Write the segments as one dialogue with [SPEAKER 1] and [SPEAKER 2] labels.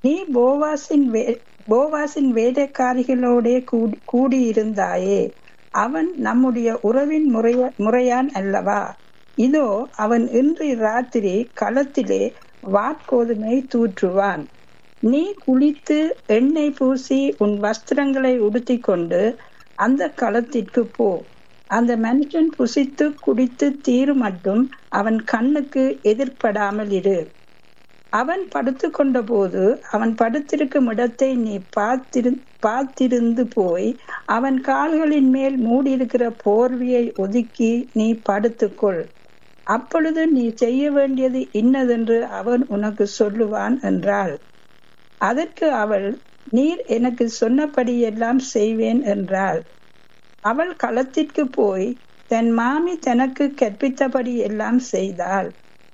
[SPEAKER 1] நீ போவாசின் வே போவாசின் வேலைக்காரிகளோடே கூடி கூடியிருந்தாயே அவன் நம்முடைய உறவின் முறைய முறையான் அல்லவா இதோ அவன் இன்று ராத்திரி களத்திலே வாட்கோதுமை தூற்றுவான் நீ குளித்து எண்ணெய் பூசி உன் வஸ்திரங்களை உடுத்திக் கொண்டு அந்த களத்திற்கு போ அந்த மனுஷன் புசித்து குடித்து தீரு மட்டும் அவன் கண்ணுக்கு எதிர்ப்படாமல் இரு அவன் படுத்து கொண்ட போது அவன் படுத்திருக்கும் இடத்தை நீ பார்த்திரு பார்த்திருந்து போய் அவன் கால்களின் மேல் மூடியிருக்கிற போர்வியை ஒதுக்கி நீ படுத்துக்கொள் அப்பொழுது நீ செய்ய வேண்டியது இன்னதென்று அவன் உனக்கு சொல்லுவான் என்றாள் அதற்கு அவள் நீர் எனக்கு சொன்னபடியெல்லாம் செய்வேன் என்றாள் அவள் களத்திற்கு போய் தன் மாமி தனக்கு கற்பித்தபடி எல்லாம் செய்தாள்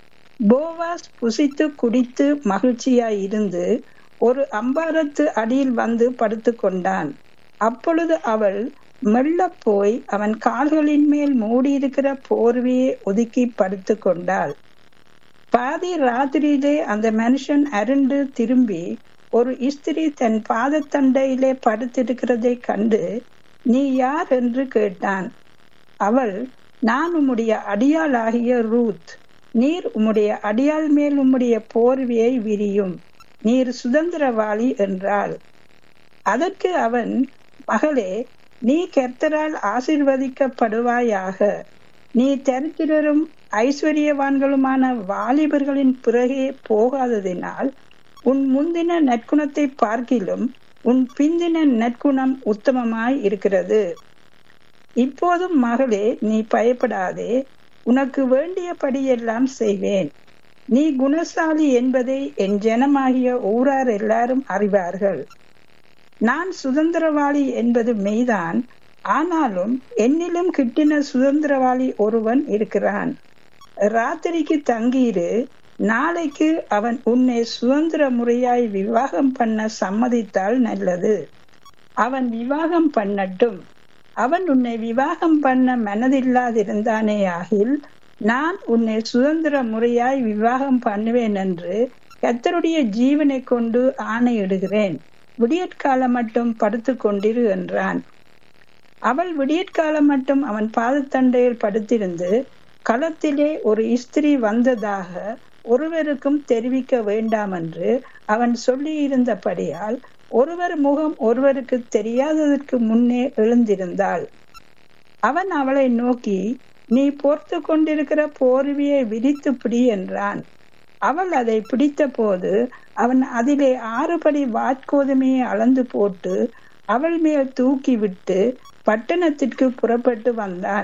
[SPEAKER 1] போவாஸ் புசித்து குடித்து மகிழ்ச்சியாய் இருந்து ஒரு அம்பாரத்து அடியில் வந்து படுத்து கொண்டான் அப்பொழுது அவள் மெல்ல போய் அவன் கால்களின் மேல் மூடியிருக்கிற போர்வையை ஒதுக்கி படுத்து கொண்டாள் பாதி ராத்திரியிலே அந்த மனுஷன் அருண்டு திரும்பி ஒரு இஸ்திரி தன் பாதத்தண்டையிலே படுத்திருக்கிறதை கண்டு நீ யார் என்று கேட்டான் அவள் நான் உம்முடைய அடியாளாகிய ரூத் நீர் உம்முடைய அடியாள் மேல் உம்முடைய போர்வையை விரியும் நீர் சுதந்திரவாளி என்றாள் அதற்கு அவன் மகளே நீ கர்த்தரால் ஆசிர்வதிக்கப்படுவாயாக நீ தரித்திரரும் ஐஸ்வர்யவான்களுமான வாலிபர்களின் பிறகே போகாததினால் உன் முந்தின நற்குணத்தை பார்க்கிலும் உன் பிந்தின நற்குணம் உத்தமமாய் இருக்கிறது இப்போதும் மகளே நீ பயப்படாதே உனக்கு வேண்டியபடியெல்லாம் செய்வேன் நீ குணசாலி என்பதை என் ஜனமாகிய ஊரார் எல்லாரும் அறிவார்கள் நான் சுதந்திரவாளி என்பது மெய்தான் ஆனாலும் என்னிலும் கிட்டின சுதந்திரவாளி ஒருவன் இருக்கிறான் ராத்திரிக்கு தங்கியிரு நாளைக்கு அவன் உன்னை சுதந்திர முறையாய் விவாகம் பண்ண சம்மதித்தால் நல்லது அவன் விவாகம் பண்ணட்டும் அவன் உன்னை விவாகம் பண்ண மனதில்லாதிருந்தானே ஆகில் நான் உன்னை சுதந்திர முறையாய் விவாகம் பண்ணுவேன் என்று கத்தருடைய ஜீவனை கொண்டு ஆணையிடுகிறேன் விடியற்காலம் மட்டும் படுத்து கொண்டிரு என்றான் அவள் விடியற்காலம் மட்டும் அவன் பாதத்தண்டையில் படுத்திருந்து களத்திலே ஒரு இஸ்திரி வந்ததாக ஒருவருக்கும் தெரிவிக்க வேண்டாம் என்று அவன் சொல்லியிருந்தபடியால் ஒருவர் முகம் ஒருவருக்கு தெரியாததற்கு முன்னே எழுந்திருந்தாள் அவன் அவளை நோக்கி நீ பொறுத்து கொண்டிருக்கிற போர்வியை விரித்து பிடி என்றான் அவள் அதை பிடித்த போது அவன் அதிலே ஆறுபடி வாட்கோதுமையை அளந்து போட்டு அவள் மேல் தூக்கி விட்டு பட்டணத்திற்கு புறப்பட்டு வந்தான்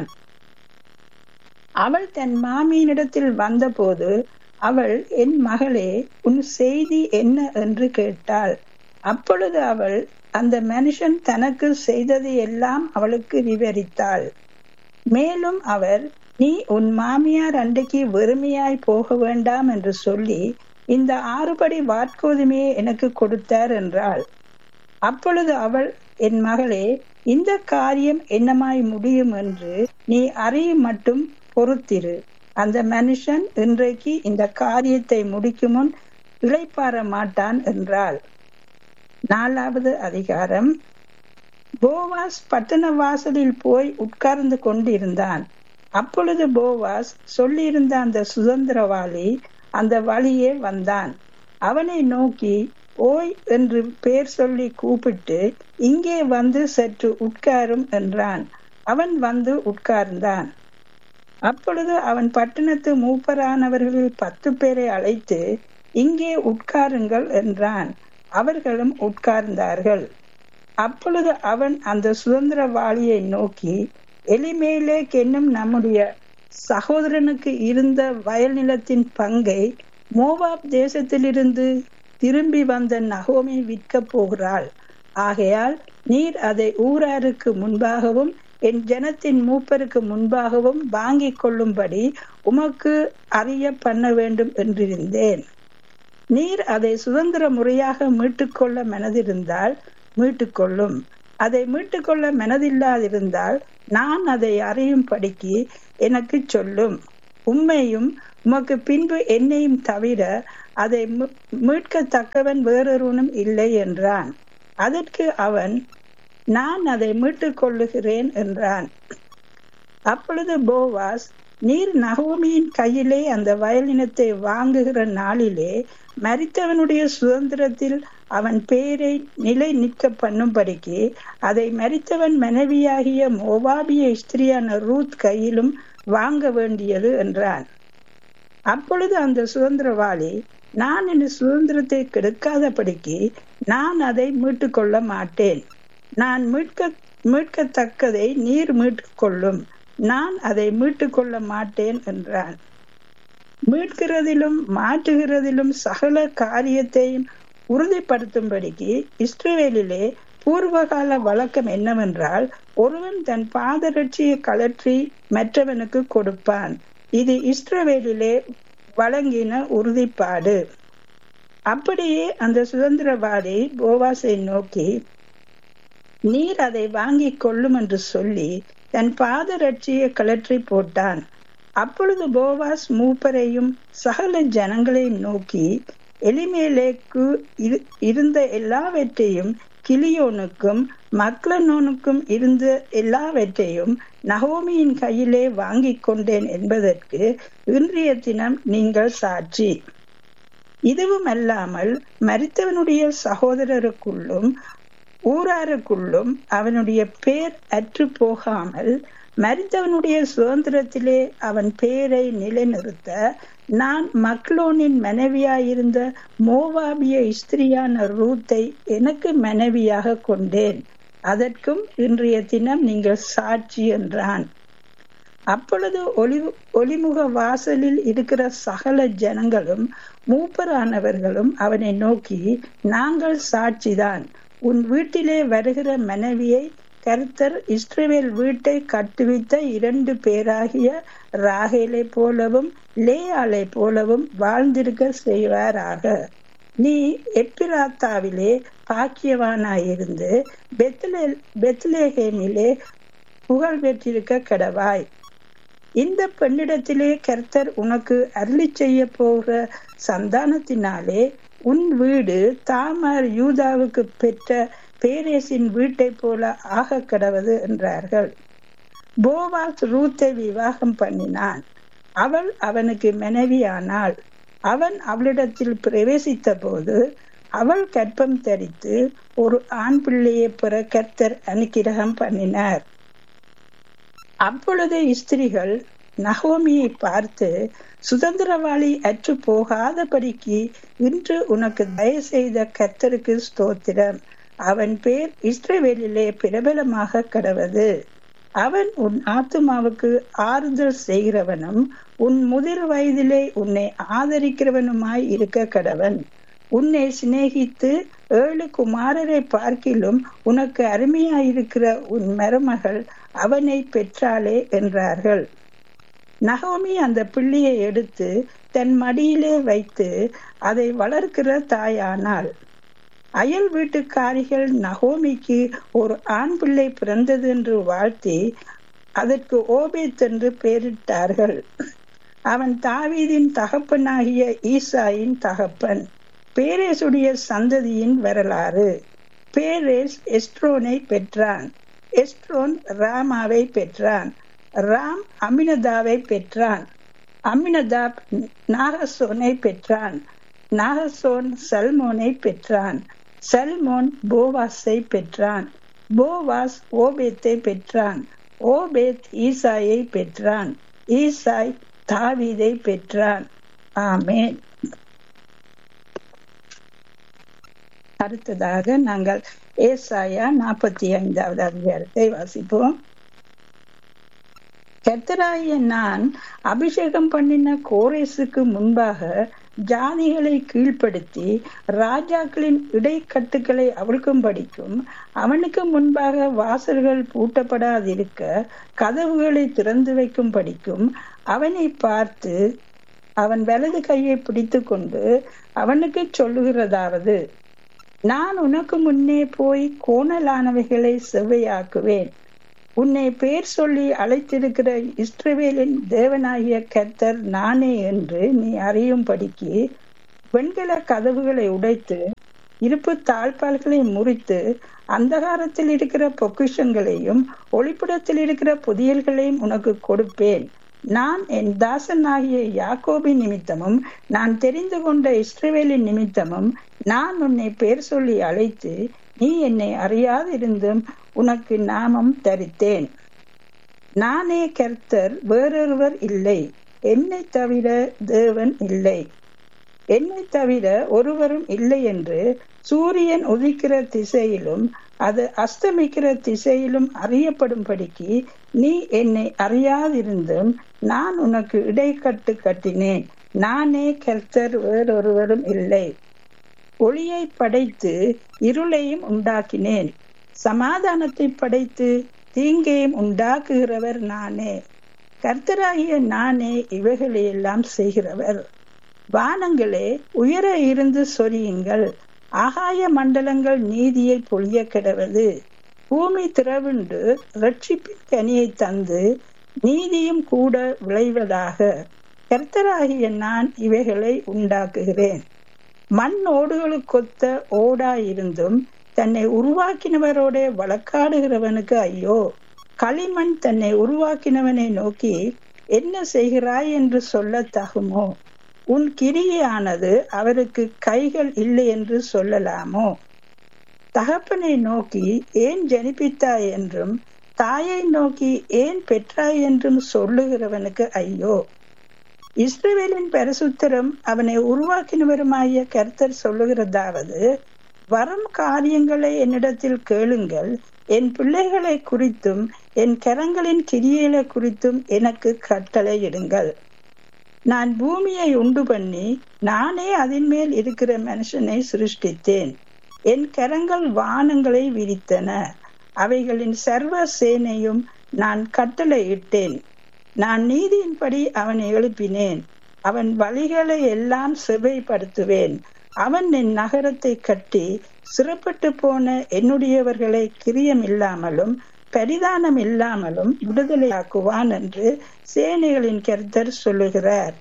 [SPEAKER 1] அவள் தன் மாமியினிடத்தில் வந்தபோது அவள் என் மகளே உன் செய்தி என்ன என்று கேட்டாள் அப்பொழுது அவள் அந்த மனுஷன் தனக்கு செய்தது எல்லாம் அவளுக்கு விவரித்தாள் மேலும் அவர் நீ உன் மாமியார் அன்றைக்கு வெறுமையாய் போக வேண்டாம் என்று சொல்லி இந்த ஆறுபடி வாட்கோதுமையை எனக்கு கொடுத்தார் என்றாள் அப்பொழுது அவள் என் மகளே இந்த காரியம் என்னமாய் முடியும் என்று நீ அறியும் மட்டும் பொறுத்திரு அந்த மனுஷன் இன்றைக்கு இந்த காரியத்தை முடிக்கும் முன் இழைப்பார மாட்டான் என்றாள் நாலாவது அதிகாரம் போவாஸ் பட்டண வாசலில் போய் உட்கார்ந்து கொண்டிருந்தான் அப்பொழுது போவாஸ் சொல்லியிருந்த அந்த சுதந்திரவாளி அந்த வழியே வந்தான் அவனை நோக்கி ஓய் என்று பேர் சொல்லி கூப்பிட்டு இங்கே வந்து சற்று உட்காரும் என்றான் அவன் வந்து உட்கார்ந்தான் அப்பொழுது அவன் பட்டணத்து மூப்பரானவர்களில் பத்து பேரை அழைத்து இங்கே உட்காருங்கள் என்றான் அவர்களும் உட்கார்ந்தார்கள் அப்பொழுது அவன் அந்த சுதந்திரவாளியை நோக்கி எலிமேலேக் என்னும் நம்முடைய சகோதரனுக்கு இருந்த வயல் நிலத்தின் பங்கை மோவாப் தேசத்திலிருந்து திரும்பி வந்த நகோமி விற்க போகிறாள் ஆகையால் நீர் அதை ஊராருக்கு முன்பாகவும் என் ஜனத்தின் மூப்பருக்கு முன்பாகவும் வாங்கிக் கொள்ளும்படி உமக்கு அறிய பண்ண வேண்டும் என்றிருந்தேன் நீர் அதை சுதந்திர முறையாக மீட்டுக்கொள்ள மனதிருந்தால் மீட்டுக்கொள்ளும் அதை மீட்டுக்கொள்ள மனதில்லாதிருந்தால் நான் அதை அறியும்படிக்கு எனக்கு சொல்லும் உண்மையும் உமக்கு பின்பு என்னையும் தவிர அதை மீட்கத்தக்கவன் வேறொருவனும் இல்லை என்றான் அதற்கு அவன் நான் அதை மீட்டுக் கொள்ளுகிறேன் என்றான் அப்பொழுது போவாஸ் நீர் நகோமியின் கையிலே அந்த வயலினத்தை வாங்குகிற நாளிலே மரித்தவனுடைய சுதந்திரத்தில் அவன் பேரை நிலை நிற்க பண்ணும்படிக்கு அதை மரித்தவன் மனைவியாகிய மோவாபிய ஸ்திரியான ரூத் கையிலும் வாங்க வேண்டியது என்றான் அப்பொழுது அந்த சுதந்திரவாளி நான் என் சுதந்திரத்தை கெடுக்காதபடிக்கு நான் அதை மீட்டுக் கொள்ள மாட்டேன் நான் மீட்க மீட்கத்தக்கதை நீர் மீட்டுக் கொள்ளும் நான் அதை மீட்டுக் கொள்ள மாட்டேன் என்றான் மீட்கிறதிலும் மாற்றுகிறதிலும் சகல காரியத்தையும் உறுதிப்படுத்தும்படிக்கு இஸ்ரேலிலே பூர்வகால வழக்கம் என்னவென்றால் ஒருவன் தன் பாதரட்சியை கலற்றி மற்றவனுக்கு கொடுப்பான் இது இஸ்ரவேலிலே வழங்கின உறுதிப்பாடு அப்படியே அந்த சுதந்திரவாதி போவாசை நோக்கி நீர் அதை வாங்கி கொள்ளும் என்று சொல்லி தன் பாதரட்சியை கலற்றி போட்டான் அப்பொழுது போவாஸ் மூப்பரையும் சகல ஜனங்களையும் நோக்கி எலிமேலேக்கு இருந்த எல்லாவற்றையும் கிளியோனுக்கும் மக்லனோனுக்கும் இருந்த எல்லாவற்றையும் நகோமியின் கையிலே வாங்கி கொண்டேன் என்பதற்கு இன்றைய தினம் நீங்கள் சாட்சி இதுவும் அல்லாமல் மரித்தவனுடைய சகோதரருக்குள்ளும் ஊராருக்குள்ளும் அவனுடைய பேர் அற்று போகாமல் மரித்தவனுடைய சுதந்திரத்திலே அவன் பேரை நிலைநிறுத்த நான் மக்லோனின் மனைவியாயிருந்த மோவாபிய ஸ்திரியான ரூத்தை எனக்கு மனைவியாக கொண்டேன் அதற்கும் இன்றைய தினம் நீங்கள் சாட்சி என்றான் அப்பொழுது ஒளி ஒளிமுக வாசலில் இருக்கிற சகல ஜனங்களும் மூப்பரானவர்களும் அவனை நோக்கி நாங்கள் சாட்சிதான் உன் வீட்டிலே வருகிற மனைவியை கர்த்தர் இஸ்ரவேல் வீட்டை கட்டுவித்த இரண்டு பேராகிய ராகேலை போலவும் லேயாலை போலவும் வாழ்ந்திருக்க செய்வாராக நீ எப்பிராத்தாவிலே பாக்கியவானாயிருந்து பெத்லே பெத்லேஹேமிலே புகழ் பெற்றிருக்க கடவாய் இந்த பெண்ணிடத்திலே கர்த்தர் உனக்கு அருளி செய்ய போகிற சந்தானத்தினாலே உன் வீடு தாமார் யூதாவுக்கு பெற்ற பேரேசின் வீட்டை போல ஆக கடவது என்றார்கள் போவாஸ் ரூத்தை விவாகம் பண்ணினான் அவள் அவனுக்கு மனைவியானாள் அவன் அவளிடத்தில் பிரவேசித்த போது அவள் கற்பம் தரித்து ஒரு ஆண் பிள்ளையை பெற கர்த்தர் அனுக்கிரகம் பண்ணினார் அப்பொழுது ஸ்திரிகள் நகோமியை பார்த்து சுதந்திரவாளி அற்று போகாதபடிக்கு இன்று உனக்கு தயவு செய்த கர்த்தருக்கு ஸ்தோத்திரம் அவன் பேர் இஸ்ரவேலிலே பிரபலமாக கடவது அவன் உன் ஆத்துமாவுக்கு ஆறுதல் செய்கிறவனும் உன் முதிர் வயதிலே உன்னை ஆதரிக்கிறவனுமாய் இருக்க கடவன் உன்னை சிநேகித்து ஏழு குமாரரை பார்க்கிலும் உனக்கு அருமையாயிருக்கிற உன் மருமகள் அவனை பெற்றாளே என்றார்கள் நகோமி அந்த பிள்ளையை எடுத்து தன் மடியிலே வைத்து அதை வளர்க்கிற தாயானாள் அயல் வீட்டுக்காரிகள் நகோமிக்கு ஒரு ஆண் பிள்ளை பிறந்தது என்று வாழ்த்தி அதற்கு ஓபேத் என்று பெயரிட்டார்கள் அவன் தாவீதின் தகப்பனாகிய ஈசாயின் தகப்பன் பேரேசுடைய சந்ததியின் வரலாறு பேரேஸ் எஸ்ட்ரோனை பெற்றான் எஸ்ட்ரோன் ராமாவை பெற்றான் ராம் அமினதாவை பெற்றான் அமினதாப் நாகசோனை பெற்றான் நாகசோன் சல்மோனை பெற்றான் சல்மோன் போவாஸை பெற்றான் போவாஸ் ஓபேத்தை பெற்றான் ஓபேத் ஈசாயை பெற்றான் ஈசாய் தாவீதை பெற்றான் ஆமேன் அடுத்ததாக நாங்கள் ஏசாயா நாற்பத்தி ஐந்தாவது அதிகாரத்தை வாசிப்போம் கர்த்தராகிய நான் அபிஷேகம் பண்ணின கோரேசுக்கு முன்பாக ஜாதிகளை கீழ்ப்படுத்தி ராஜாக்களின் இடைக்கட்டுகளை அவிழ்க்கும்படிக்கும் அவனுக்கு முன்பாக வாசல்கள் பூட்டப்படாதிருக்க கதவுகளை திறந்து வைக்கும்படிக்கும் அவனை பார்த்து அவன் வலது கையை பிடித்து கொண்டு அவனுக்கு சொல்லுகிறதாவது நான் உனக்கு முன்னே போய் கோணலானவைகளை செவ்வையாக்குவேன் உன்னை பேர் சொல்லி அழைத்திருக்கிற இஸ்ரவேலின் தேவனாகிய கர்த்தர் நானே என்று நீ அறியும்படிக்கு வெண்கல கதவுகளை உடைத்து இருப்பு தாழ்பால்களை முறித்து அந்தகாரத்தில் இருக்கிற பொக்கிஷங்களையும் ஒளிப்புடத்தில் இருக்கிற புதியல்களையும் உனக்கு கொடுப்பேன் நான் என் தாசனாகிய யாக்கோபின் நிமித்தமும் நான் தெரிந்து கொண்ட இஸ்ரவேலின் நிமித்தமும் நான் உன்னை பேர் சொல்லி அழைத்து நீ என்னை அறியாதிருந்தும் உனக்கு நாமம் தரித்தேன் நானே கர்த்தர் வேறொருவர் இல்லை என்னை தவிர தேவன் இல்லை என்னை தவிர ஒருவரும் இல்லை என்று சூரியன் உதிக்கிற திசையிலும் அது அஸ்தமிக்கிற திசையிலும் அறியப்படும்படிக்கு நீ என்னை அறியாதிருந்தும் நான் உனக்கு இடைக்கட்டு கட்டினேன் நானே கர்த்தர் வேறொருவரும் இல்லை ஒளியை படைத்து இருளையும் உண்டாக்கினேன் சமாதானத்தை படைத்து தீங்கையும் உண்டாக்குகிறவர் நானே கர்த்தராகிய நானே இவைகளையெல்லாம் செய்கிறவர் வானங்களே உயர இருந்து சொரியுங்கள் ஆகாய மண்டலங்கள் நீதியை பொழிய கிடவது பூமி திறவுண்டு ரட்சிப்பின் கனியை தந்து நீதியும் கூட விளைவதாக கர்த்தராகிய நான் இவைகளை உண்டாக்குகிறேன் மண் ஓடுகளுக்கொத்த ஓடாயிருந்தும் தன்னை உருவாக்கினவரோட வழக்காடுகிறவனுக்கு ஐயோ களிமண் தன்னை உருவாக்கினவனை நோக்கி என்ன செய்கிறாய் என்று சொல்ல தகுமோ உன் கிரியானது அவருக்கு கைகள் இல்லை என்று சொல்லலாமோ தகப்பனை நோக்கி ஏன் ஜனிப்பித்தாய் என்றும் தாயை நோக்கி ஏன் பெற்றாய் என்றும் சொல்லுகிறவனுக்கு ஐயோ இஸ்ரவேலின் பரிசுத்தரும் அவனை உருவாக்கினவருமாகிய கர்த்தர் சொல்லுகிறதாவது வரும் காரியங்களை என்னிடத்தில் கேளுங்கள் என் பிள்ளைகளை குறித்தும் என் கரங்களின் கிரியைகளை குறித்தும் எனக்கு கட்டளையிடுங்கள் நான் பூமியை உண்டு பண்ணி நானே அதன் மேல் இருக்கிற மனுஷனை சிருஷ்டித்தேன் என் கரங்கள் வானங்களை விரித்தன அவைகளின் சர்வ சேனையும் நான் கட்டளையிட்டேன் நான் நீதியின்படி அவனை எழுப்பினேன் அவன் வழிகளை எல்லாம் செவைப்படுத்துவேன் அவன் என் நகரத்தை கட்டி சிறப்பட்டு போன என்னுடையவர்களை கிரியம் இல்லாமலும் பரிதானம் இல்லாமலும் விடுதலையாக்குவான் என்று சேனைகளின் கருத்தர் சொல்லுகிறார்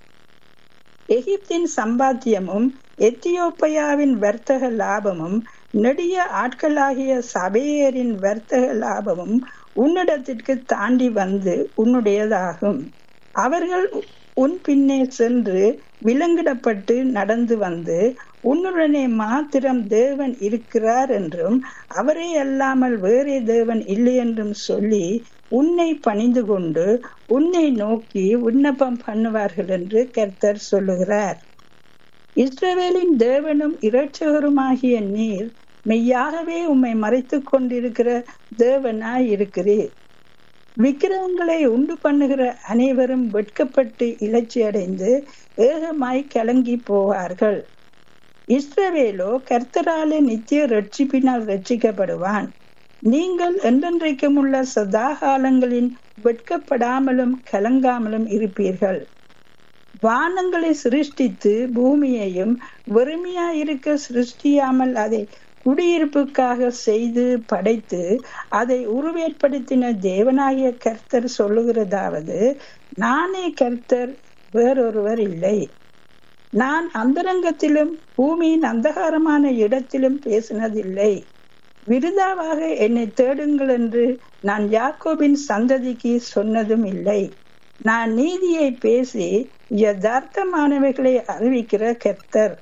[SPEAKER 1] எகிப்தின் சம்பாத்தியமும் எத்தியோப்பியாவின் வர்த்தக லாபமும் நெடிய ஆட்களாகிய சபையரின் வர்த்தக லாபமும் உன்னிடத்திற்கு தாண்டி வந்து உன்னுடையதாகும் அவர்கள் உன் பின்னே சென்று விலங்கிடப்பட்டு நடந்து வந்து உன்னுடனே மாத்திரம் தேவன் இருக்கிறார் என்றும் அவரே அல்லாமல் வேறே தேவன் இல்லை என்றும் சொல்லி உன்னை பணிந்து கொண்டு உன்னை நோக்கி விண்ணப்பம் பண்ணுவார்கள் என்று கர்த்தர் சொல்லுகிறார் இஸ்ரவேலின் தேவனும் இரட்சகருமாகிய நீர் மெய்யாகவே உம்மை மறைத்துக் கொண்டிருக்கிற தேவனாய் இருக்கிறீர் விக்கிரகங்களை உண்டு பண்ணுகிற அனைவரும் வெட்கப்பட்டு இலச்சி அடைந்து ஏகமாய் கலங்கி போவார்கள் இஸ்ரவேலோ கர்த்தராலே நித்திய ரட்சிப்பினால் ரட்சிக்கப்படுவான் நீங்கள் என்றென்றைக்கும் உள்ள சதாகாலங்களின் வெட்கப்படாமலும் கலங்காமலும் இருப்பீர்கள் வானங்களை சிருஷ்டித்து பூமியையும் வெறுமையாயிருக்க சிருஷ்டியாமல் அதை குடியிருப்புக்காக செய்து படைத்து அதை உருவேற்படுத்தின தேவனாகிய கர்த்தர் சொல்லுகிறதாவது நானே கர்த்தர் வேறொருவர் இல்லை நான் அந்தரங்கத்திலும் பூமியின் அந்தகாரமான இடத்திலும் பேசினதில்லை விருதாவாக என்னை தேடுங்கள் என்று நான் யாக்கோபின் சந்ததிக்கு சொன்னதும் இல்லை நான் நீதியை பேசி யதார்த்தமானவைகளை அறிவிக்கிற கர்த்தர்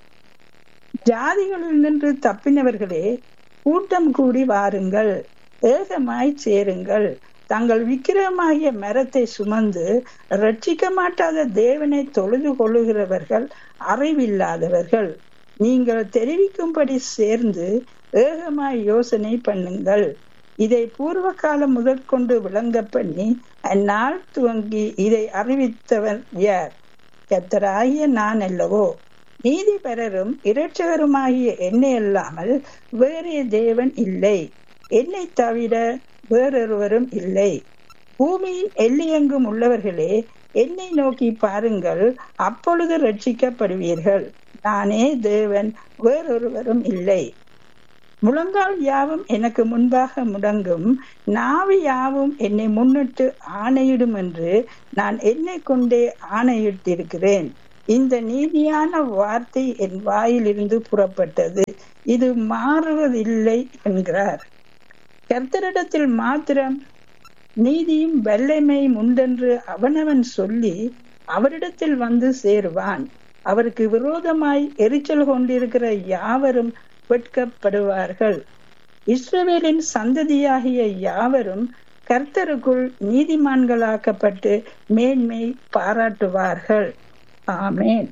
[SPEAKER 1] ஜாதிகளில் நின்று தப்பினவர்களே கூட்டம் கூடி வாருங்கள் ஏகமாய் சேருங்கள் தங்கள் விக்கிரமாகிய மரத்தை சுமந்து ரட்சிக்க மாட்டாத தேவனை தொழுது கொள்ளுகிறவர்கள் அறிவில்லாதவர்கள் நீங்கள் தெரிவிக்கும்படி சேர்ந்து ஏகமாய் யோசனை பண்ணுங்கள் இதை பூர்வ காலம் முதற்கொண்டு விளங்க பண்ணி அந்நாள் துவங்கி இதை அறிவித்தவர் யார் கத்தராகிய நான் அல்லவோ நீதிபரரும் இரட்சகருமாகிய என்னை அல்லாமல் வேறே தேவன் இல்லை என்னை தவிர வேறொருவரும் இல்லை பூமியின் எல்லையெங்கும் உள்ளவர்களே என்னை நோக்கி பாருங்கள் அப்பொழுது ரட்சிக்கப்படுவீர்கள் நானே தேவன் வேறொருவரும் இல்லை முழங்கால் யாவும் எனக்கு முன்பாக முடங்கும் நாவு யாவும் என்னை முன்னிட்டு ஆணையிடும் என்று நான் என்னை கொண்டே ஆணையிட்டிருக்கிறேன் இந்த நீதியான வார்த்தை என் வாயிலிருந்து புறப்பட்டது இது மாறுவதில்லை என்கிறார் கர்த்தரிடத்தில் மாத்திரம் நீதியும் வல்லமையும் உண்டென்று அவனவன் சொல்லி அவரிடத்தில் வந்து சேருவான் அவருக்கு விரோதமாய் எரிச்சல் கொண்டிருக்கிற யாவரும் வெட்கப்படுவார்கள் இஸ்ரவேலின் சந்ததியாகிய யாவரும் கர்த்தருக்குள் நீதிமான்களாக்கப்பட்டு மேன்மை பாராட்டுவார்கள் ஆமேன்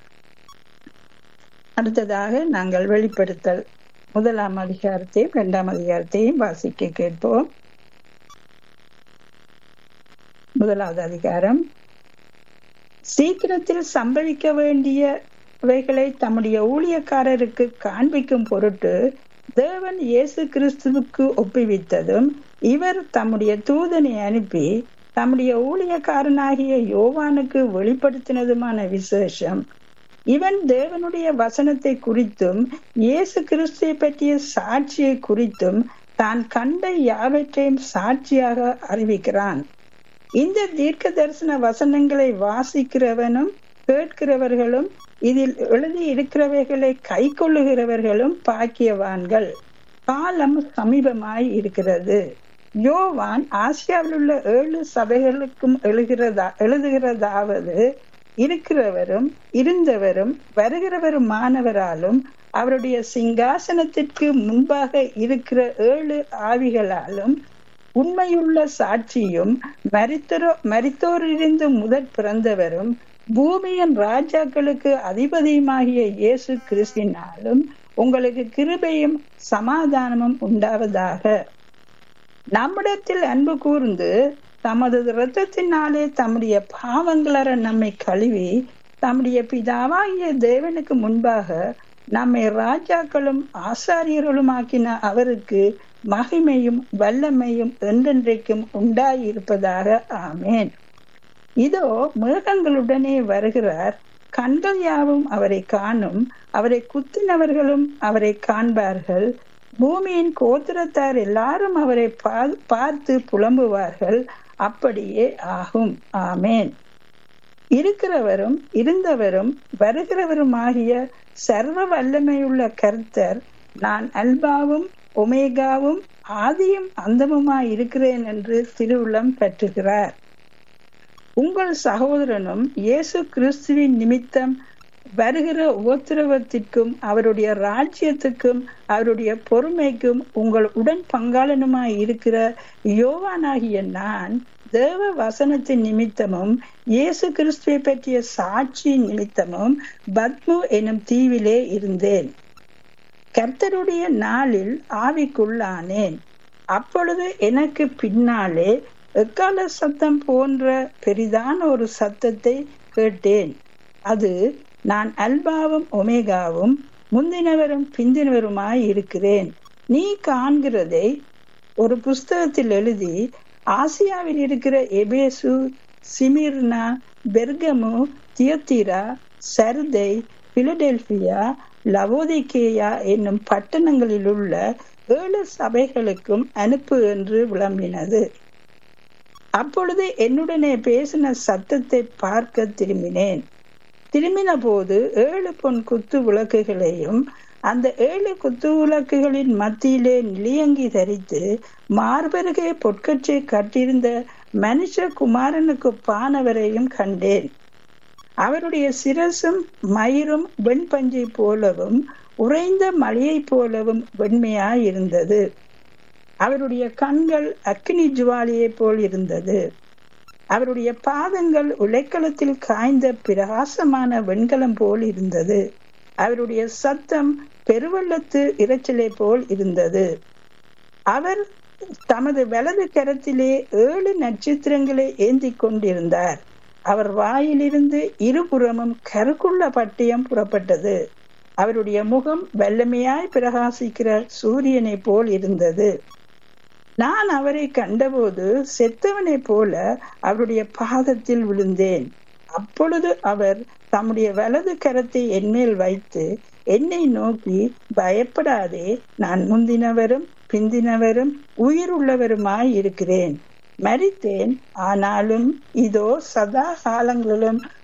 [SPEAKER 1] அடுத்ததாக நாங்கள் வெளிப்படுத்தல் முதலாம் அதிகாரத்தையும் இரண்டாம் அதிகாரத்தையும் வாசிக்க கேட்போம் முதலாவது அதிகாரம் சீக்கிரத்தில் சம்பவிக்க வேண்டியவைகளை தம்முடைய ஊழியக்காரருக்கு காண்பிக்கும் பொருட்டு தேவன் இயேசு கிறிஸ்துவுக்கு ஒப்புவித்ததும் இவர் தம்முடைய தூதனை அனுப்பி தம்முடைய ஊழியக்காரனாகிய யோவானுக்கு வெளிப்படுத்தினதுமான விசேஷம் இவன் தேவனுடைய வசனத்தை குறித்தும் இயேசு கிறிஸ்துவை பற்றிய சாட்சியை குறித்தும் தான் கண்ட யாவற்றையும் சாட்சியாக அறிவிக்கிறான் இந்த தீர்க்க தரிசன வசனங்களை வாசிக்கிறவனும் கேட்கிறவர்களும் இதில் எழுதி இருக்கிறவைகளை கை கொள்ளுகிறவர்களும் பாக்கியவான்கள் காலம் சமீபமாய் இருக்கிறது யோவான் ஆசியாவில் உள்ள ஏழு சபைகளுக்கும் எழுகிறதா எழுதுகிறதாவது இருக்கிறவரும் இருந்தவரும் வருகிறவருமானவராலும் அவருடைய சிங்காசனத்திற்கு முன்பாக இருக்கிற ஏழு ஆவிகளாலும் உண்மையுள்ள சாட்சியும் மரித்தரோ மரித்தோரிலிருந்து முதற் பிறந்தவரும் பூமியின் ராஜாக்களுக்கு அதிபதியுமாகிய இயேசு கிறிஸ்தினாலும் உங்களுக்கு கிருபையும் சமாதானமும் உண்டாவதாக நம்மிடத்தில் அன்பு கூர்ந்து தமது இரத்தத்தினாலே தம்முடைய பாவங்களற நம்மை கழுவி தம்முடைய பிதாவாகிய தேவனுக்கு முன்பாக நம்மை ராஜாக்களும் ஆசாரியர்களுமாக்கின அவருக்கு மகிமையும் வல்லமையும் என்றென்றைக்கும் உண்டாயிருப்பதாக ஆமேன் இதோ மிருகங்களுடனே வருகிறார் கண்கள் யாவும் அவரை காணும் அவரை குத்தினவர்களும் அவரை காண்பார்கள் பூமியின் கோத்திரத்தார் எல்லாரும் அவரை பார்த்து புலம்புவார்கள் அப்படியே ஆகும் ஆமேன் இருக்கிறவரும் இருந்தவரும் வருகிறவருமாகிய சர்வ வல்லமையுள்ள கர்த்தர் நான் அல்பாவும் ஒமேகாவும் ஆதியும் அந்தமுமாய் இருக்கிறேன் என்று திருவுளம் பெற்றுகிறார் உங்கள் சகோதரனும் இயேசு கிறிஸ்துவின் நிமித்தம் வருகிற உபத்திரவத்திற்கும் அவருடைய ராஜ்யத்துக்கும் அவருடைய பொறுமைக்கும் உங்கள் உடன் பங்காளனுமாய் இருக்கிற யோவானாகிய நான் தேவ வசனத்தின் நிமித்தமும் இயேசு கிறிஸ்துவை பற்றிய சாட்சி நிமித்தமும் பத்மு எனும் தீவிலே இருந்தேன் கர்த்தருடைய நாளில் ஆவிக்குள்ளானேன் அப்பொழுது எனக்கு பின்னாலே எக்கால சத்தம் போன்ற பெரிதான ஒரு சத்தத்தை கேட்டேன் அது நான் அல்பாவும் ஒமேகாவும் முந்தினவரும் பிந்தினவருமாய் இருக்கிறேன் நீ காண்கிறதை ஒரு புஸ்தகத்தில் எழுதி ஆசியாவில் இருக்கிற Ephesus Smyrna Pergamum Thyatira Sardis Philadelphia Laodicea என்னும் பட்டணங்களில் உள்ள ஏழு சபைகளுக்கும் அனுப்பு என்று விளம்பினது அப்பொழுது என்னுடனே பேசின சத்தத்தை பார்க்க திரும்பினேன் திரும்பின போது ஏழு பொன் குத்து விளக்குகளையும் அந்த ஏழு குத்து விளக்குகளின் மத்தியிலே நிலியங்கி தரித்து மார்பருகே பொற்கச்சை கட்டியிருந்த மனுஷ குமாரனுக்கு பானவரையும் கண்டேன் அவருடைய சிரசும் மயிரும் வெண்பஞ்சை போலவும் உறைந்த மலையை போலவும் வெண்மையாயிருந்தது அவருடைய கண்கள் அக்னி ஜுவாலியை போல் இருந்தது அவருடைய பாதங்கள் உலைக்களத்தில் காய்ந்த பிரகாசமான வெண்கலம் போல் இருந்தது அவருடைய சத்தம் பெருவெள்ளத்து இரைச்சலை போல் இருந்தது அவர் தமது வலது கரத்திலே ஏழு நட்சத்திரங்களை ஏந்தி கொண்டிருந்தார் அவர் வாயிலிருந்து இருபுறமும் கருக்குள்ள பட்டயம் புறப்பட்டது அவருடைய முகம் வெள்ளமையாய் பிரகாசிக்கிற சூரியனை போல் இருந்தது நான் அவரை கண்டபோது செத்தவனை போல அவருடைய பாதத்தில் விழுந்தேன் அப்பொழுது அவர் தம்முடைய வலது கரத்தை என்மேல் வைத்து என்னை நோக்கி பயப்படாதே நான் முந்தினவரும் பிந்தினவரும் உயிர் உள்ளவருமாய் இருக்கிறேன் மறித்தேன் ஆனாலும் இதோ சதா காலங்களிலும்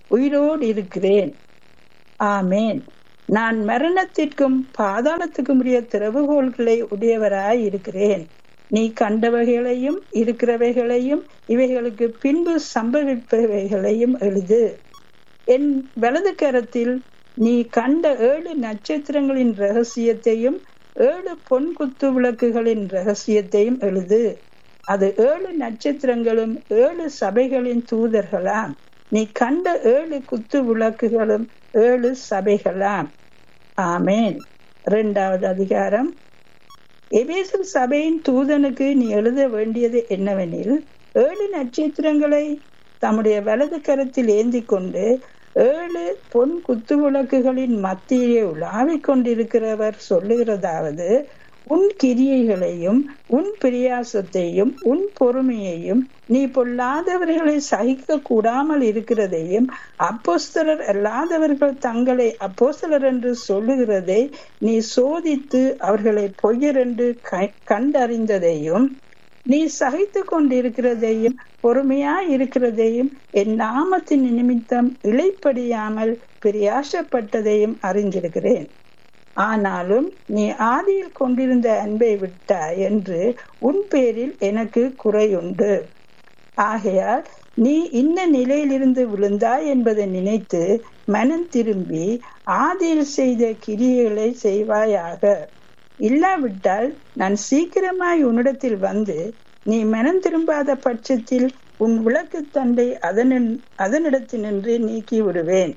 [SPEAKER 1] உயிரோடு இருக்கிறேன் ஆமேன் நான் மரணத்திற்கும் பாதாளத்துக்கும் உரிய திறவுகோள்களை உடையவராய் இருக்கிறேன் நீ கண்டவைகளையும் இருக்கிறவைகளையும் இவைகளுக்கு பின்பு சம்பவிப்பவைகளையும் எழுது என் வலது கரத்தில் நீ கண்ட ஏழு நட்சத்திரங்களின் ரகசியத்தையும் ஏழு பொன் குத்து விளக்குகளின் ரகசியத்தையும் எழுது அது ஏழு நட்சத்திரங்களும் ஏழு சபைகளின் தூதர்களாம் நீ கண்ட ஏழு குத்து விளக்குகளும் ஏழு சபைகளாம் ஆமேன் இரண்டாவது அதிகாரம் எபேசல் சபையின் தூதனுக்கு நீ எழுத வேண்டியது என்னவெனில் ஏழு நட்சத்திரங்களை தம்முடைய வலது கரத்தில் ஏந்தி கொண்டு ஏழு பொன் குத்து விளக்குகளின் மத்தியிலே உலாவிக் கொண்டிருக்கிறவர் சொல்லுகிறதாவது உன் கிரியைகளையும் உன் பிரியாசத்தையும் உன் பொறுமையையும் நீ பொல்லாதவர்களை சகிக்க கூடாமல் இருக்கிறதையும் அப்போஸ்தலர் அல்லாதவர்கள் தங்களை அப்போஸ்தலர் என்று சொல்லுகிறதை நீ சோதித்து அவர்களை பொய்யர் என்று கண்டறிந்ததையும் நீ சகித்து கொண்டிருக்கிறதையும் பொறுமையா இருக்கிறதையும் என் நாமத்தின் நிமித்தம் இழைப்படியாமல் பிரியாசப்பட்டதையும் அறிந்திருக்கிறேன் ஆனாலும் நீ ஆதியில் கொண்டிருந்த அன்பை விட்டாய் என்று உன் பேரில் எனக்கு குறையுண்டு ஆகையால் நீ இன்ன நிலையிலிருந்து விழுந்தாய் என்பதை நினைத்து மனம் திரும்பி ஆதியில் செய்த கிரியைகளை செய்வாயாக இல்லாவிட்டால் நான் சீக்கிரமாய் உன்னிடத்தில் வந்து நீ மனம் திரும்பாத பட்சத்தில் உன் விளக்கு தண்டை அதனின் அதனிடத்தினின்று நீக்கி விடுவேன்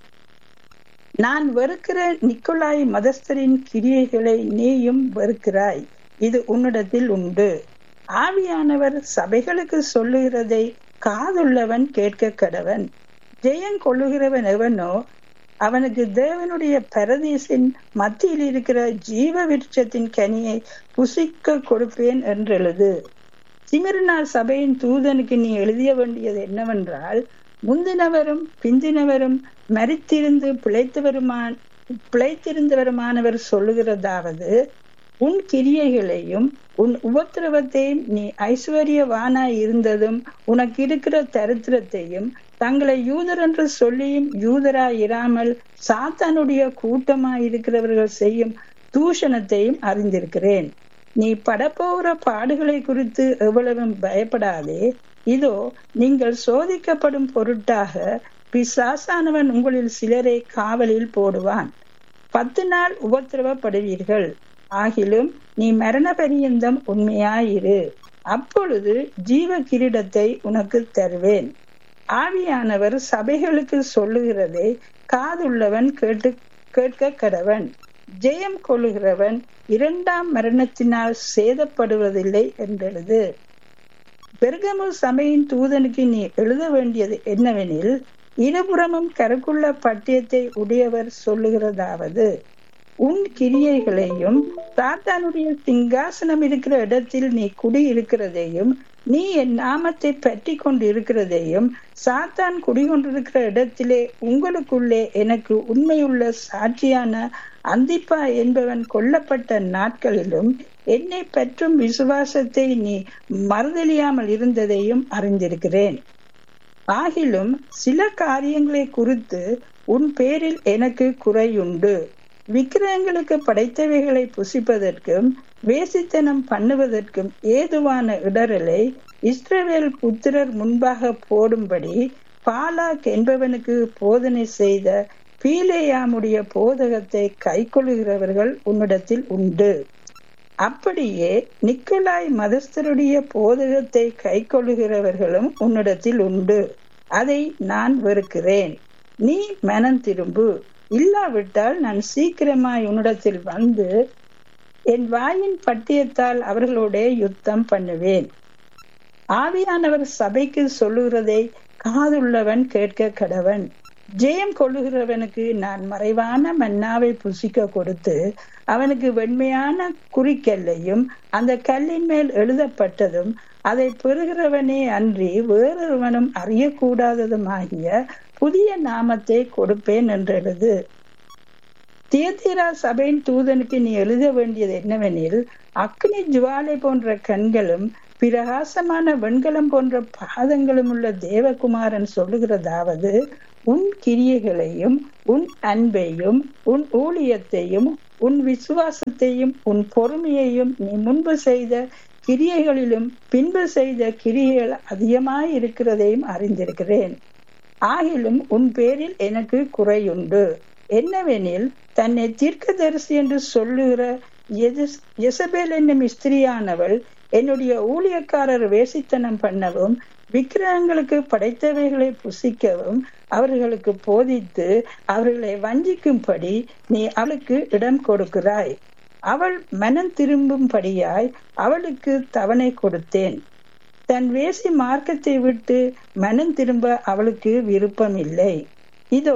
[SPEAKER 1] நான் வெறுக்கிற நிக்கோலாய் மதஸ்தரின் கிரியைகளை நீயும் வெறுக்கிறாய் இது உன்னிடத்தில் உண்டு ஆவியானவர் சபைகளுக்கு சொல்லுகிறதை காதுள்ளவன் கேட்க கடவன் ஜெயம் கொள்ளுகிறவன் எவனோ அவனுக்கு தேவனுடைய பரதீசின் மத்தியில் இருக்கிற ஜீவ விருட்சத்தின் கனியை புசிக்க கொடுப்பேன் என்றெழுது சிமிர்னா சபையின் தூதனுக்கு நீ எழுதிய வேண்டியது என்னவென்றால் முந்தினவரும் பிந்தினவரும் மறித்திருந்து பிழைத்தவருமான பிழைத்திருந்தவருமானவர் சொல்லுகிறதாவது உன் கிரியைகளையும் உன் உபத்திரவத்தையும் நீ ஐஸ்வர்யவானாய் இருந்ததும் உனக்கு இருக்கிற தரித்திரத்தையும் தங்களை யூதர் என்று சொல்லியும் யூதராய் இராமல் சாத்தானுடைய கூட்டமாய் இருக்கிறவர்கள் செய்யும் தூஷணத்தையும் அறிந்திருக்கிறேன் நீ படப்போகிற பாடுகளை குறித்து எவ்வளவும் பயப்படாதே இதோ நீங்கள் சோதிக்கப்படும் பொருட்டாக பிசாசானவன் உங்களில் சிலரை காவலில் போடுவான் பத்து நாள் உபத்திரவப்படுவீர்கள் ஆகிலும் நீ மரண பரியந்தம் உண்மையாயிரு அப்பொழுது ஜீவ கிரீடத்தை உனக்கு தருவேன் ஆவியானவர் சபைகளுக்கு சொல்லுகிறதை காதுள்ளவன் கேட்டு கேட்க கடவன் ஜெயம் கொள்ளுகிறவன் இரண்டாம் மரணத்தினால் சேதப்படுவதில்லை என்றெழுது பெருகமு சபையின் தூதனுக்கு நீ எழுத வேண்டியது என்னவெனில் இருபுறமும் கருக்குள்ள பட்டியத்தை உடையவர் சொல்லுகிறதாவது உன் கிரியைகளையும் சாத்தானுடைய சிங்காசனம் இருக்கிற இடத்தில் நீ குடியிருக்கிறதையும் நீ என் நாமத்தை பற்றி கொண்டு இருக்கிறதையும் சாத்தான் குடிகொண்டிருக்கிற இடத்திலே உங்களுக்குள்ளே எனக்கு உண்மையுள்ள சாட்சியான அந்திப்பா என்பவன் கொல்லப்பட்ட நாட்களிலும் என்னை பற்றும் விசுவாசத்தை நீ மறுதலியாமல் இருந்ததையும் அறிந்திருக்கிறேன் ஆகிலும் சில காரியங்களை குறித்து உன் பேரில் எனக்கு குறையுண்டு விக்கிரகங்களுக்கு படைத்தவைகளை புசிப்பதற்கும் வேசித்தனம் பண்ணுவதற்கும் ஏதுவான இடரலை இஸ்ரவேல் புத்திரர் முன்பாக போடும்படி பாலாக் என்பவனுக்கு போதனை செய்த பீலேயாமுடைய போதகத்தை கைக்கொள்ளுகிறவர்கள் உன்னிடத்தில் உண்டு அப்படியே நிக்கோலாய் மதஸ்தருடைய போதகத்தை கைக்கொள்ளுகிறவர்களும் உன்னிடத்தில் உண்டு அதை நான் வெறுக்கிறேன் நீ மனம் திரும்பு இல்லாவிட்டால் நான் சீக்கிரமாய் உன்னிடத்தில் வந்து என் வாயின் பட்டியத்தால் அவர்களோட யுத்தம் பண்ணுவேன் ஆவியானவர் சபைக்கு சொல்லுகிறதை காதுள்ளவன் கேட்க கடவன் ஜெயம் கொள்ளுகிறவனுக்கு நான் மறைவான மன்னாவை புசிக்க கொடுத்து அவனுக்கு வெண்மையான குறிக்கல்லையும் அந்த கல்லின் மேல் எழுதப்பட்டதும் அதை பெறுகிறவனே அன்றி வேறொருவனும் அறியக்கூடாததுமாகிய புதிய நாமத்தை கொடுப்பேன் என்றெழுது தியத்திரா சபையின் தூதனுக்கு நீ எழுத வேண்டியது என்னவெனில் அக்னி ஜுவாலை போன்ற கண்களும் பிரகாசமான வெண்கலம் போன்ற பாதங்களும் உள்ள தேவகுமாரன் சொல்லுகிறதாவது உன் கிரியைகளையும் உன் அன்பையும் உன் ஊழியத்தையும் உன் விசுவாசத்தையும் உன் பொறுமையையும் நீ முன்பு செய்த கிரியைகளிலும் பின்பு செய்த கிரியைகள் அதிகமாய் இருக்கிறதையும் அறிந்திருக்கிறேன் ஆகிலும் உன் பேரில் எனக்கு குறையுண்டு என்னவெனில் தன்னை தீர்க்கதரிசி என்று சொல்லுகிற எசபேல் என்னும் ஸ்திரியானவள் என்னுடைய ஊழியக்காரர் வேசித்தனம் பண்ணவும் விக்கிரகங்களுக்கு படைத்தவைகளை புசிக்கவும் அவர்களுக்கு போதித்து அவர்களை வஞ்சிக்கும்படி நீ அவளுக்கு இடம் கொடுக்கிறாய் அவள் மனம் திரும்பும்படியாய் அவளுக்கு தவணை கொடுத்தேன் தன் வேசி மார்க்கத்தை விட்டு மனம் திரும்ப அவளுக்கு விருப்பம் இல்லை இதோ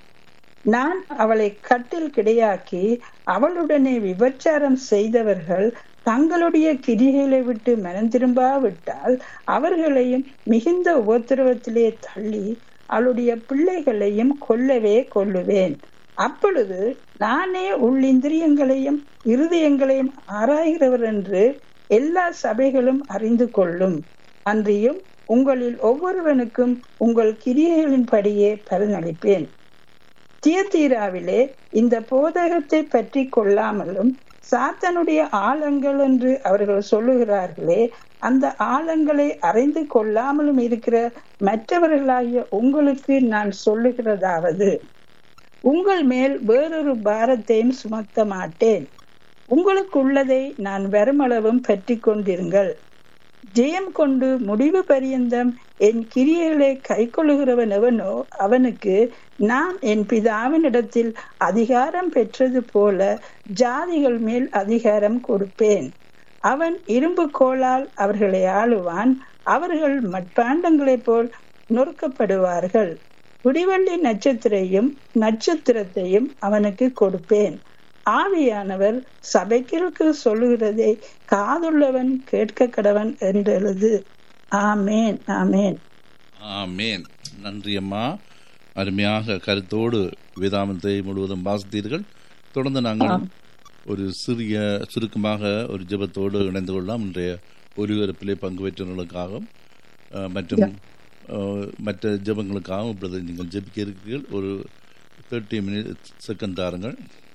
[SPEAKER 1] நான் அவளை கட்டில் கிடையாக்கி அவளுடனே விபச்சாரம் செய்தவர்கள் தங்களுடைய கிரிகளை விட்டு மனம் திரும்பாவிட்டால் அவர்களையும் மிகுந்த உபத்திரவத்திலே தள்ளி அவளுடைய பிள்ளைகளையும் கொல்லவே கொல்லுவேன் அப்பொழுது நானே உள்ளிந்திரியங்களையும் இருதயங்களையும் ஆராய்கிறவர் என்று எல்லா சபைகளும் அறிந்து கொள்ளும் அன்றியும் உங்களில் ஒவ்வொருவனுக்கும் உங்கள் கிரியைகளின்படியே பலனளிப்பேன் தியத்தீராவிலே இந்த போதகத்தை பற்றி கொள்ளாமலும் சாத்தனுடைய ஆழங்கள் என்று அவர்கள் சொல்லுகிறார்களே அந்த ஆழங்களை அறிந்து கொள்ளாமலும் இருக்கிற மற்றவர்களாகிய உங்களுக்கு நான் சொல்லுகிறதாவது உங்கள் மேல் வேறொரு பாரத்தையும் சுமத்த மாட்டேன் உங்களுக்கு உள்ளதை நான் வருமளவும் பற்றி கொண்டிருங்கள் ஜெயம் கொண்டு முடிவு பரியந்தம் என் கிரியைகளை கை கொள்ளுகிறவன் எவனோ அவனுக்கு நான் என் பிதாவினிடத்தில் அதிகாரம் பெற்றது போல ஜாதிகள் மேல் அதிகாரம் கொடுப்பேன் அவன் இரும்பு கோளால் அவர்களை ஆளுவான் அவர்கள் மட்பாண்டங்களைப் போல் நொறுக்கப்படுவார்கள் விடிவள்ளி நட்சத்திரையும் நட்சத்திரத்தையும் அவனுக்கு கொடுப்பேன் ஆவியானவர் சபைகளுக்கு சொல்லுகிறதை காதுள்ளவன் கேட்க கடவன் என்றெழுது ஆமேன் ஆமேன்
[SPEAKER 2] ஆமேன் நன்றி அம்மா அருமையாக கருத்தோடு வேதாமத்தை முழுவதும் வாசித்தீர்கள் தொடர்ந்து நாங்கள் ஒரு சிறிய சுருக்கமாக ஒரு ஜெபத்தோடு இணைந்து கொள்ளலாம் இன்றைய ஒலிபரப்பிலே பங்கு பெற்றவர்களுக்காகவும் மற்றும் மற்ற ஜெபங்களுக்காகவும் இப்பொழுது நீங்கள் ஜெபிக்க இருக்கிறீர்கள் ஒரு தேர்ட்டி மினிட் செகண்ட் தாருங்கள்